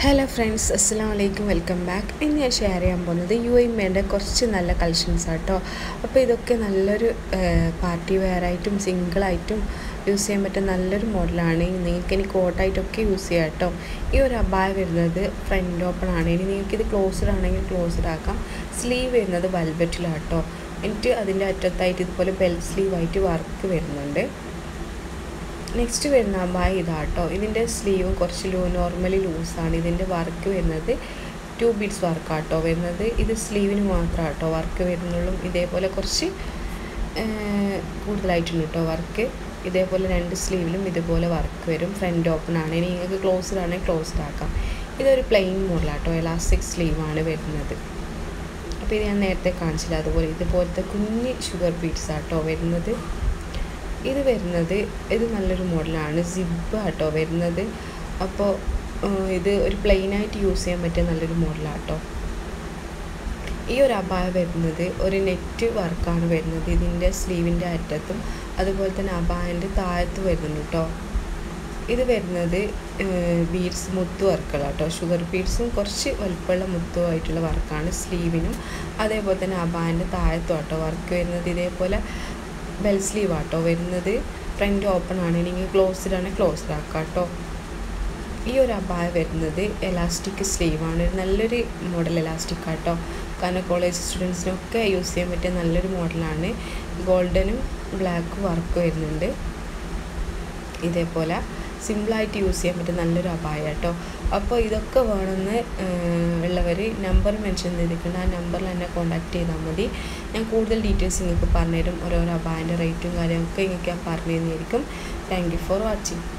hello friends അസ്സാം വലൈക്കും welcome back ഇന്ന് ഞാൻ ഷെയർ ചെയ്യാൻ പോകുന്നത് യു എം എൻ്റെ കുറച്ച് നല്ല കളക്ഷൻസ് ആട്ടോ അപ്പോൾ ഇതൊക്കെ നല്ലൊരു പാർട്ടി വെയർ ആയിട്ടും സിംഗിളായിട്ടും യൂസ് ചെയ്യാൻ പറ്റുന്ന നല്ലൊരു മോഡലാണ് നിങ്ങൾക്ക് ഇനി കോട്ടായിട്ടൊക്കെ യൂസ് ചെയ്യാം കേട്ടോ ഈ ഒരു അബായ വരുന്നത് ഫ്രണ്ട് ഓപ്പൺ ആണ് ഇനി നിങ്ങൾക്ക് ഇത് ക്ലോസ്ഡ് ആണെങ്കിൽ ക്ലോസ്ഡ് ആക്കാം സ്ലീവ് വരുന്നത് വൽവെറ്റിലാട്ടോ എന്നിട്ട് അതിൻ്റെ അറ്റത്തായിട്ട് ഇതുപോലെ ബെൽ സ്ലീവ് ആയിട്ട് വർക്ക് വരുന്നുണ്ട് നെക്സ്റ്റ് വരുന്ന അബായ ഇതാട്ടോ ഇതിൻ്റെ സ്ലീവും കുറച്ച് ലൂ നോർമലി ലൂസാണ് ഇതിൻ്റെ വർക്ക് വരുന്നത് ടു ബീഡ്സ് വർക്കാട്ടോ വരുന്നത് ഇത് സ്ലീവിന് മാത്രമാട്ടോ വർക്ക് വരുന്നുള്ളൂ ഇതേപോലെ കുറച്ച് കൂടുതലായിട്ടുണ്ട് കേട്ടോ വർക്ക് ഇതേപോലെ രണ്ട് സ്ലീവിലും ഇതുപോലെ വർക്ക് വരും ഫ്രണ്ട് ഓപ്പൺ ആണ് ഇനി നിങ്ങൾക്ക് ക്ലോസ്ഡ് ആണെങ്കിൽ ക്ലോസ്ഡ് ആക്കാം ഇതൊരു പ്ലെയിൻ മോഡലാട്ടോ എലാസ്റ്റിക് സ്ലീവാണ് വരുന്നത് അപ്പോൾ ഇത് ഞാൻ നേരത്തെ കാണിച്ചില്ല അതുപോലെ ഇതുപോലത്തെ കുഞ്ഞ് ഷുഗർ ബീഡ്സ് ആട്ടോ വരുന്നത് ഇത് വരുന്നത് ഇത് നല്ലൊരു മോഡലാണ് സിബ് ആട്ടോ വരുന്നത് അപ്പോൾ ഇത് ഒരു പ്ലെയിനായിട്ട് യൂസ് ചെയ്യാൻ പറ്റിയ നല്ലൊരു മോഡലാട്ടോ ഈ ഒരു അബായ വരുന്നത് ഒരു നെറ്റ് വർക്കാണ് വരുന്നത് ഇതിൻ്റെ സ്ലീവിൻ്റെ അറ്റത്തും അതുപോലെ തന്നെ അബായൻ്റെ താഴത്ത് വരുന്നുണ്ട് കേട്ടോ ഇത് വരുന്നത് ബീഡ്സ് മുത്ത് വർക്കുകളാട്ടോ ഷുഗർ ബീഡ്സും കുറച്ച് വലുപ്പമുള്ള മുത്തുമായിട്ടുള്ള വർക്കാണ് സ്ലീവിനും അതേപോലെ തന്നെ അബായൻ്റെ താഴത്തും ആട്ടോ വർക്ക് വരുന്നത് ഇതേപോലെ ബെൽ സ്ലീവ് ആട്ടോ വരുന്നത് ഫ്രണ്ട് ഓപ്പൺ ആണ് നിങ്ങൾ ക്ലോസ്ഡ് ആണ് ക്ലോസ്ഡ് ആക്കാം കേട്ടോ ഈ ഒരു അബായ വരുന്നത് എലാസ്റ്റിക് സ്ലീവാണ് നല്ലൊരു മോഡൽ എലാസ്റ്റിക് ആട്ടോ കാരണം കോളേജ് സ്റ്റുഡൻസിനൊക്കെ യൂസ് ചെയ്യാൻ പറ്റിയ നല്ലൊരു മോഡലാണ് ഗോൾഡനും ബ്ലാക്കും വർക്ക് വരുന്നുണ്ട് ഇതേപോലെ സിമ്പിളായിട്ട് യൂസ് ചെയ്യാൻ പറ്റിയ നല്ലൊരു അബായ കേട്ടോ അപ്പോൾ ഇതൊക്കെ വേണമെന്ന് ഉള്ളവർ നമ്പർ മെൻഷൻ ചെയ്തിട്ടുണ്ട് ആ നമ്പറിൽ എന്നെ കോൺടാക്ട് ചെയ്താൽ മതി ഞാൻ കൂടുതൽ ഡീറ്റെയിൽസ് നിങ്ങൾക്ക് പറഞ്ഞുതരും ഓരോരോ അബായൻ്റെ റേറ്റും കാര്യങ്ങളൊക്കെ നിങ്ങൾക്ക് ഞാൻ പറഞ്ഞു തന്നിരിക്കും താങ്ക് യു ഫോർ വാച്ചിങ്